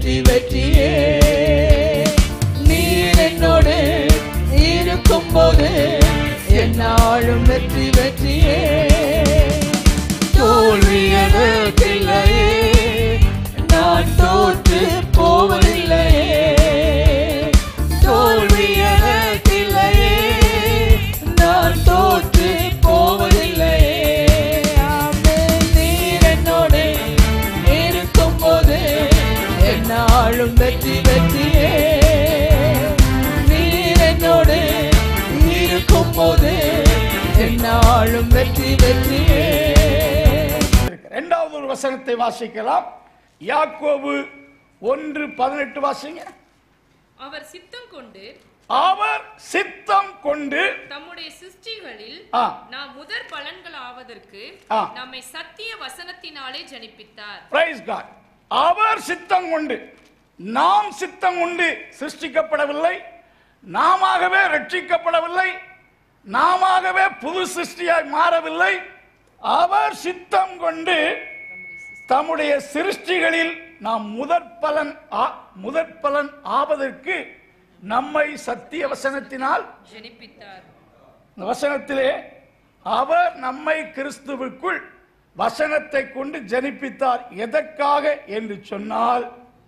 வெற்றி வெற்றியே நீர் என்னோடு இருக்கும்போது என்னாலும் வெற்றி வெற்றியே தோல்வி எனக்கில்லையே நான் தோற்று போவதில்லையே தோல்வி எனக்கில்லையே நான் தோற்று போவதில்லையே ஆமென். நீர் என்னோடு இருக்கும்போது என்னாலும் வெற்றி வெற்றியே நீர் என்னோடு இருக்கும்போது என்னாலும் வெற்றி வெற்றியே இரண்டாவது ஒரு வசனத்தை வாசிக்கலாம் யாக்கோபு ஒன்று பதினெட்டு வாசிங்க அவர் சித்தம் கொண்டு அவர் சித்தம் கொண்டு தம்முடைய சிருஷ்டிகளில் ஆ. நாம் முதற் பலன்கள் ஆவதற்கு ஆ. நம்மை சத்திய வசனத்தினாலே ஜனிப்பித்தார் பிரைஸ் காட் அவர் சித்தம் கொண்டு நாம் சித்தம் கொண்டு சிருஷ்டிக்கப்படவில்லை நாமவே ரட்சிக்கப்படவில்லை நாமவே புது சிருஷ்டியாய் மாறவில்லை அவர் சித்தம் கொண்டு தம்முடைய சிருஷ்டிகளில் நாம் முதற் பலன் ஆ- முதற் பலன் ஆவதற்கு நம்மை சத்திய வசனத்தினால் ஜனிப்பித்தார் இந்த வசனத்திலே அவர் நம்மை கிறிஸ்துவுக்குள் வசனத்தை கொண்டு ஜனிப்பித்தார் எதற்காக என்று சொன்னால்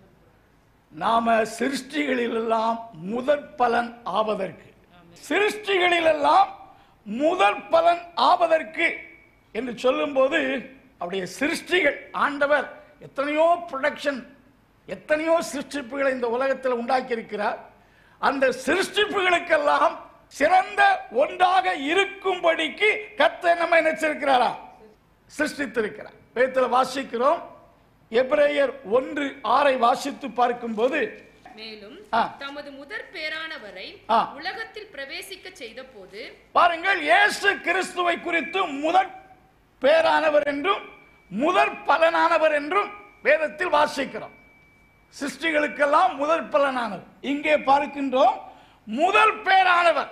நாம சிருஷ்டிகளிலெல்லாம் முதற் பலன் ஆவதற்கு சிருஷ்டிகளிலெல்லாம் முதற் பலன் ஆவதற்கு என்று சொல்லும்போது அவருடைய சிருஷ்டிகள் ஆண்டவர் எத்தனையோ ப்ரொடக்ஷன் எத்தனையோ சிருஷ்டிப்புகளை இந்த உலகத்தில் உண்டாக்கி இருக்கிறார் அந்த சிருஷ்டிப்புகளுக்கெல்லாம் சிறந்த ஒன்றாக இருக்கும்படிக்கு கத்த நம்ம நினைச்சிருக்கிறாரா சிருஷ்டித்திருக்கிறார் வேதத்தில் வாசிக்கிறோம் எபிரேயர் ஒன்று ஆறை வாசித்து பார்க்கும்போது மேலும் ஆ. தமது முதற் பேரானவரை ஆ. உலகத்தில் பிரவேசிக்க செய்த போது பாருங்கள் இயேசு கிறிஸ்துவை குறித்து முதற் பேரானவர் என்றும் முதற் பலனானவர் என்றும் வேதத்தில் வாசிக்கிறோம் சிருஷ்டிகளுக்கெல்லாம் முதற் பலனானவர் இங்கே பார்க்கின்றோம் முதல் பேரானவர்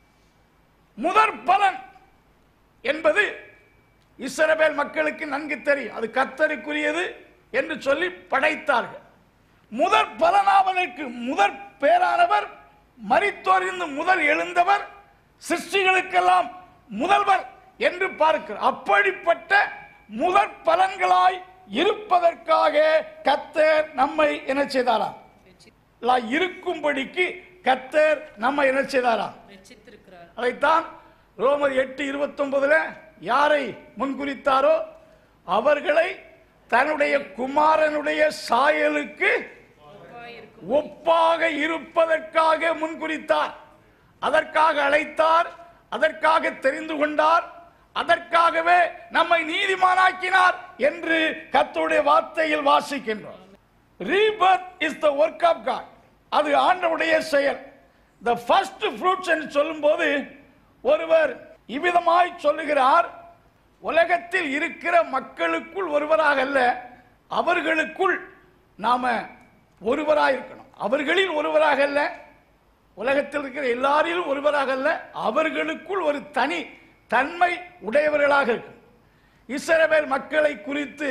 முதற் பலன் என்பது இஸ்ரவேல் மக்களுக்கு நன்கு தெரியும் அது கத்தருக்குரியது என்று சொல்லி படைத்தார்கள் முதற் பலனாவதற்கு முதற் பேரானவர் மரித்தோரிந்து முதல் எழுந்தவர் சிருஷ்டிகளுக்கெல்லாம் முதல்வர் என்று பார்க்கிறார் அப்படிப்பட்ட முதற் பலன்களாய் இருப்பதற்காக கத்தர் நம்மை என்ன செய்தாராம் லா இருக்கும்படிக்கு கத்தர் நம்மை என்ன செய்தாராம் ரட்சித்திருக்கிறார் அதைத்தான் ரோமர் எட்டு இருபத்தொன்பதுல யாரை முன்குறித்தாரோ அவர்களை தன்னுடைய குமாரனுடைய சாயலுக்கு ஒப்பாயிருக்கும் ஒப்பாக இருப்பதற்காக முன்குறித்தார் அதற்காக அழைத்தார் அதற்காக தெரிந்து கொண்டார் அதற்காகவே நம்மை நீதிமானாக்கினார் என்று கர்த்தருடைய வார்த்தையில் வாசிக்கின்றோம் rebirth is the work of God அது ஆண்டவுடைய செயல் த ஃபர்ஸ்ட் ஃப்ரூட்ஸ் என்று சொல்லும்போது ஒருவர் இவ்விதமாய் சொல்லுகிறார் உலகத்தில் இருக்கிற மக்களுக்குள் ஒருவராக அல்ல அவர்களுக்குள் நாம ஒருவராக இருக்கணும் அவர்களில் ஒருவராக அல்ல உலகத்தில் இருக்கிற எல்லாரிலும் ஒருவராக அல்ல அவர்களுக்குள் ஒரு தனி தன்மை உடையவர்களாக இருக்கும் இஸ்ரவேல் மக்களை குறித்து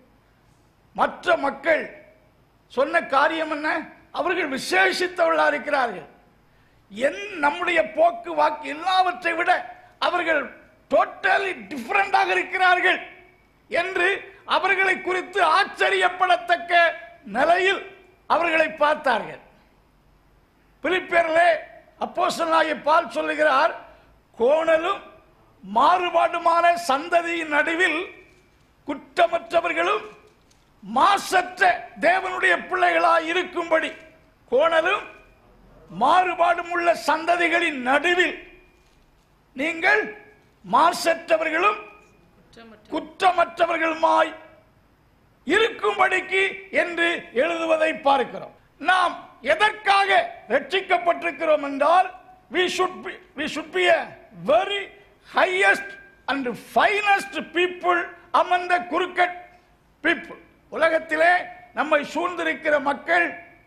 மற்ற மக்கள் சொன்ன காரியம் என்ன அவர்கள் விசேஷித்தவர்களாக இருக்கிறார்கள் என் நம்முடைய போக்கு வாக்கு எல்லாவற்றை விட அவர்கள் டோட்டலி டிஃபரெண்டாக இருக்கிறார்கள் என்று அவர்களை குறித்து ஆச்சரியப்படத்தக்க நிலையில் அவர்களை பார்த்தார்கள் பிலிப்பியர்களே அப்போஸ்தலனாகிய பால் சொல்லுகிறார் கோணலும் மாறுபாடுமான சந்ததியின் நடுவில் குற்றமற்றவர்களும் மாசற்ற தேவனுடைய பிள்ளைகளாய் இருக்கும்படி கோணலும் மாறுபாடும் உள்ள சந்ததிகளின் நடுவில் நீங்கள் மாசற்றவர்களும் குற்றமற்ற குற்றமற்றவர்களுமாய் இருக்கும்படிக்கு என்று எழுதுவதை பார்க்கிறோம் நாம் எதற்காக ரட்சிக்கப்பட்டிருக்கிறோம் என்றால் we should be we should be a very highest and finest people among the crooked people உலகத்திலே நம்மை சூழ்ந்திருக்கிற மக்கள்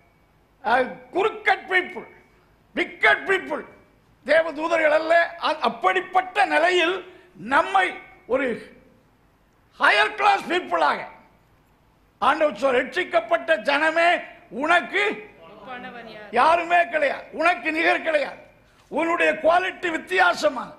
குறுக்கட் பீப்புள் விக்கட் பீப்புள் தேவதூதர்கள் அல்ல அ- அப்படிப்பட்ட நிலையில் நம்மை ஒரு ஹையர் கிளாஸ் பீப்புளாக ஆண்டவர் சொல் ரட்சிக்கப்பட்ட ஜனமே உனக்கு ஒப்பானவன் யார் யாருமே கிடையாது உனக்கு நிகர் கிடையாது உன்னுடைய குவாலிட்டி வித்தியாசமானது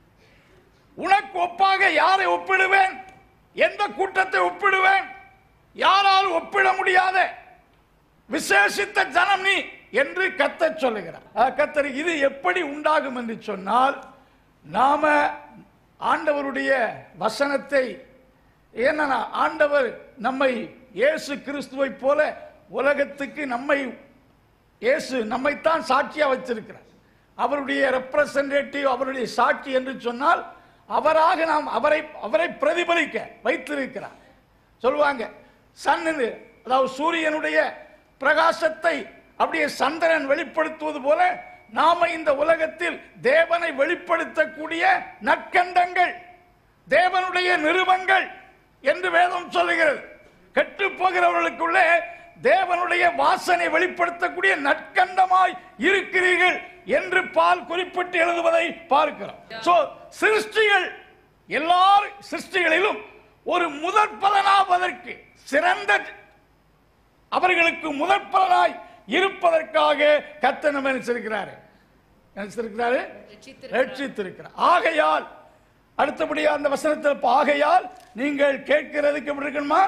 உனக்கு ஒப்பாக யாரை ஒப்பிடுவேன் எந்த கூட்டத்தை ஒப்பிடுவேன் யாரால் ஒப்பிட முடியாத விசேஷித்த ஜனம் நீ என்று கத்தர் சொல்லுகிறார் அஹ் கத்தர் இது எப்படி உண்டாகும் என்று சொன்னால் நாம ஆண்டவருடைய வசனத்தை ஏன்னா ஆண்டவர் நம்மை இயேசு கிறிஸ்துவை போல உலகத்துக்கு நம்மை இயேசு நம்மைத்தான் சாட்சியா வச்சிருக்கிறார் அவருடைய ரெப்ரசன்டேட்டிவ் அவருடைய சாட்சி என்று சொன்னால் அவராக நாம் அவரை அவரை பிரதிபலிக்க வைத்திருக்கிறார் சொல்லுவாங்க சன் அதாவது சூரியனுடைய பிரகாசத்தை அப்படியே சந்திரன் வெளிப்படுத்துவது போல நாம இந்த உலகத்தில் தேவனை வெளிப்படுத்தக்கூடிய நற்கண்டங்கள் தேவனுடைய நிருபங்கள் என்று வேதம் சொல்லுகிறது கெட்டு போகிறவர்களுக்குள்ளே தேவனுடைய வாசனை வெளிப்படுத்தக்கூடிய நற்கண்டமாய் இருக்கிறீர்கள் என்று பால் குறிப்பிட்டு எழுதுவதை பார்க்கிறோம் சோ சிருஷ்டிகள் எல்லார் சிருஷ்டிகளிலும் ஒரு முதற் பலனாவதற்கு சிறந்த அவர்களுக்கு முதற் பலனாய் இருப்பதற்காக கத்த நம்ம நினைச்சிருக்கிறாரு நினைச்சிருக்கிறாரு ரட்சித்திருக்கிறார். ரட்சித்திருக்கிறார் ஆகையால் அடுத்தபடியா அந்த வசனத்தில் இப்ப ஆகையால் நீங்கள் கேட்கிறதுக்கு எப்படி இருக்கணுமா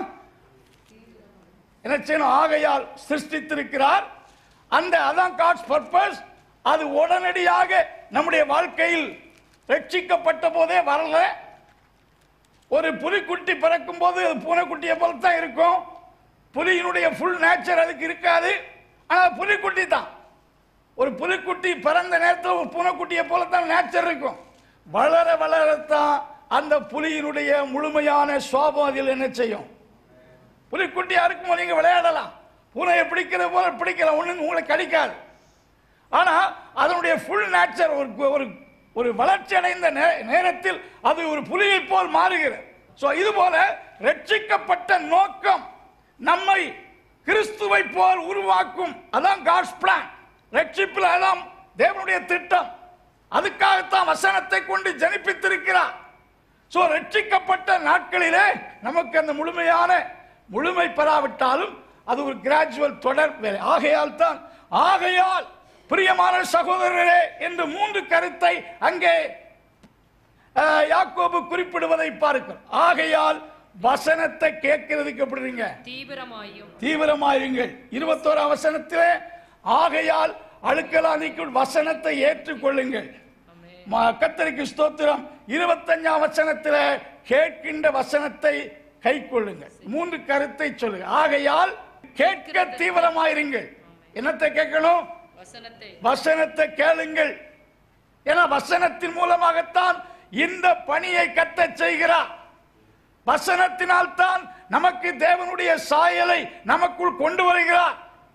என்ன செய்யணும் ஆகையால் சிருஷ்டித்திருக்கிறார் அந்த அதான் காட்ஸ் பர்பஸ் அது உடனடியாக நம்முடைய வாழ்க்கையில் ரட்சிக்கப்பட்ட போதே வரல ஒரு புலிக்குட்டி பிறக்கும் போது அது பூனைக்குட்டியை போல தான் இருக்கும் புலியினுடைய ஃபுல் நேச்சர் அதுக்கு இருக்காது ஆனால் புலிக்குட்டி தான் ஒரு புலிக்குட்டி பிறந்த நேரத்தில் ஒரு பூனைக்குட்டியை போல தான் நேச்சர் இருக்கும் வளர வளரத்தான் அந்த புலியினுடைய முழுமையான சுவாபம் அதில் என்ன செய்யும் புலிக்குட்டியா இருக்கும்போது நீங்க விளையாடலாம் பூனையை பிடிக்கிறது போல பிடிக்கலாம் ஒண்ணு உங்களை கடிக்காது ஆனா அதனுடைய ஃபுல் நேச்சர் ஒரு ஒரு ஒரு வளர்ச்சி அடைந்த நே- நேரத்தில் அது ஒரு புலியை போல் மாறுகிறது சோ இது போல ரட்சிக்கப்பட்ட நோக்கம் நம்மை கிறிஸ்துவை போல் உருவாக்கும் அதான் காட்ஸ் பிளான் ரட்சிப்பில் அதான் தேவனுடைய திட்டம் அதுக்காகத்தான் வசனத்தை கொண்டு ஜனிப்பித்திருக்கிறார் சோ ரட்சிக்கப்பட்ட நாட்களிலே நமக்கு அந்த முழுமையான முழுமை பெறாவிட்டாலும் அது ஒரு கிராஜுவல் தொடர் வேலை ஆகையால் தான் ஆகையால் பிரியமான சகோதரரே என்று மூன்று கருத்தை அங்கே அஹ், யாக்கோபு குறிப்பிடுவதை பார்க்கிறோம் ஆகையால் வசனத்தை கேட்கிறதுக்கு எப்படிங்க தீவிரமாயும் தீவிரமாயிருங்கள் இருபத்தோரு வசனத்திலே ஆகையால் அழுக்கலா நீக்கும் வசனத்தை ஏற்றுக்கொள்ளுங்கள் ஆமென். ம- கர்த்தருக்கு ஸ்தோத்திரம் இருபத்தஞ்சாம் வசனத்துல கேட்கின்ற வசனத்தை கை கொள்ளுங்கள் மூன்று கருத்தை சொல்லுங்க ஆகையால் கேட்க தீவிரமாயிருங்கள் என்னத்தை கேட்கணும் வசனத்தை வசனத்தை கேளுங்கள் ஏன்னா வசனத்தின் மூலமாகத்தான் இந்த பணியை கத்தச் செய்கிறார் வசனத்தினால் தான் நமக்கு தேவனுடைய சாயலை நமக்குள் கொண்டு வருகிறார்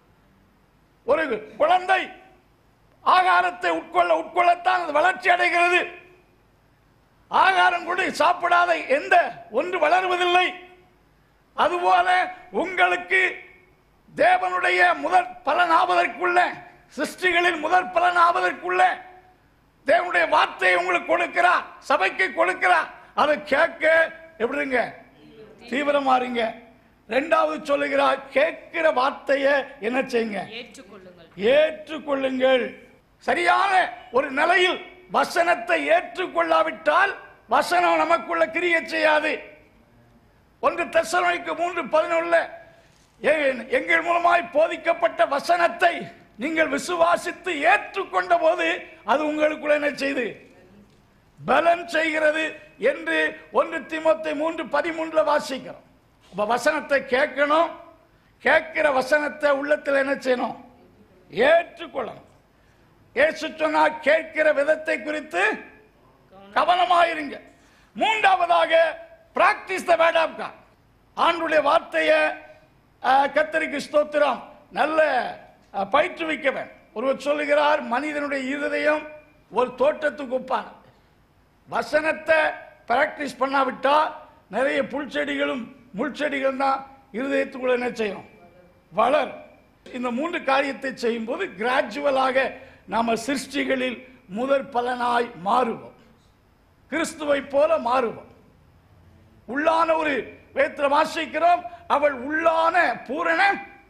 ஒரு குழந்தை ஆகாரத்தை உட்கொள்ள உட்கொள்ளத்தான் அது வளர்ச்சி அடைகிறது ஆகாரம் கூட சாப்பிடாத எந்த ஒன்று வளருவதில்லை அதுபோல உங்களுக்கு தேவனுடைய முதற் பலனாவதற்குள்ள சிருஷ்டிகளில் முதற் பலனாவதற்குள்ள தேவனுடைய வார்த்தையை உங்களுக்கு கொடுக்கிறார் சபைக்கு கொடுக்கிறார் அதை கேட்க எப்படிங்க தீவிரமா இருங்க ரெண்டாவது சொல்லுகிறார் கேட்கிற வார்த்தையை என்ன செய்யுங்க ஏற்றுக்கொள்ளுங்கள் ஏற்றுக்கொள்ளுங்கள் சரியான ஒரு நிலையில் வசனத்தை ஏற்றுக்கொள்ளாவிட்டால் வசனம் நமக்குள்ள கிரிய செய்யாது ஒன்று தெசலோனிக்கு மூன்று பதினொன்றுல எ- எங்கள் மூலமாய் போதிக்கப்பட்ட வசனத்தை நீங்கள் விசுவாசித்து ஏற்றுக்கொண்ட போது அது உங்களுக்குள்ள என்ன செய்து பலன் செய்கிறது என்று ஒன்று திமுத்தை மூன்று பதிமூன்றுல வாசிக்கிறோம் அப்ப வசனத்தை கேட்கணும் கேட்கிற வசனத்தை உள்ளத்தில் என்ன செய்யணும் ஏற்றுக்கொள்ளணும் ஏசு சொன்னா கேட்கிற விதத்தை குறித்து கவனமாயிருங்க மூன்றாவதாக practise the word of God ஆண்டுடைய வார்த்தையை அஹ், கர்த்தருக்கு ஸ்தோத்திரம் நல்ல அஹ், பயிற்றுவிக்கவன் ஒருவர் சொல்லுகிறார் மனிதனுடைய இருதயம் ஒரு தோட்டத்துக்கு ஒப்பானது வசனத்தை பிராக்டிஸ் பண்ணாவிட்டா நிறைய புல்செடிகளும் முள்செடிகள் தான் இருதயத்துக்குள்ள என்ன செய்யும் வளரும் இந்த மூன்று காரியத்தை செய்யும்போது கிராஜுவலாக நாம சிருஷ்டிகளில் முதற் பலனாய் மாறுவோம் கிறிஸ்துவை போல மாறுவோம் உள்ளான ஒரு வேத்திர வாசிக்கிறோம் அவள் உள்ளான பூரண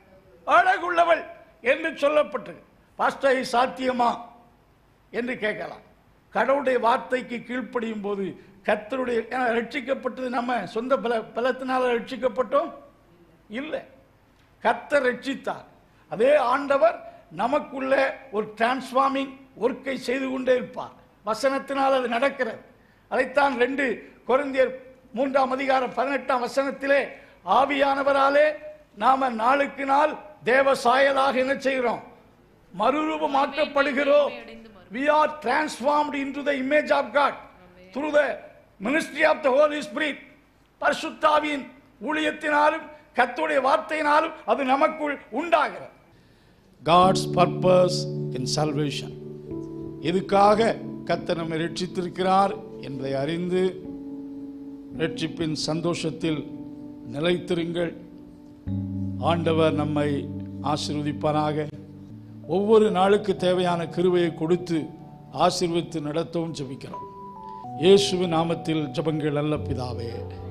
அழகுள்ளவள் என்று சொல்லப்பட்டது பாஸ்டர் இது சாத்தியமா என்று கேட்கலாம் கடவுளுடைய வார்த்தைக்கு கீழ்ப்படியும் போது கர்த்தருடைய ஏன்னா ரட்சிக்கப்பட்டது நம்ம சொந்த பல பலத்தினால ரட்சிக்கப்பட்டோம் இல்லை கர்த்தர் ரட்சித்தார் அதே ஆண்டவர் நமக்குள்ள ஒரு டிரான்ஸ்ஃபார்மிங் ஒர்க்கை செய்து கொண்டே இருப்பார் வசனத்தினால் அது நடக்கிறது அதைத்தான் ரெண்டு கொரிந்தியர் மூன்றாம் அதிகாரம் பதினெட்டாம் வசனத்திலே ஆவியானவராலே நாம நாளுக்கு நாள் தேவ சாயலாக என்ன செய்கிறோம் மறுரூபமாக்கப்படுகிறோம் we are transformed into the image of god through the ministry of the holy spirit பரிசுத்தாவியின் ஊழியத்தினாலும் கர்த்தருடைய வார்த்தையினாலும் அது நமக்குள் உண்டாகிறது God's purpose in salvation. எதுக்காக கர்த்தர் நம்மை ரட்சித்திருக்கிறார் என்பதை அறிந்து ரட்சிப்பின் சந்தோஷத்தில் நிலைத்திருங்கள் ஆண்டவர் நம்மை ஆசீர்வதிப்பாராக ஒவ்வொரு நாளுக்கு தேவையான கிருபையை கொடுத்து ஆசீர்வதித்து நடத்தவும் ஜெபிக்கிறோம் இயேசுவின் நாமத்தில் ஜெபங்கள் அல்ல பிதாவே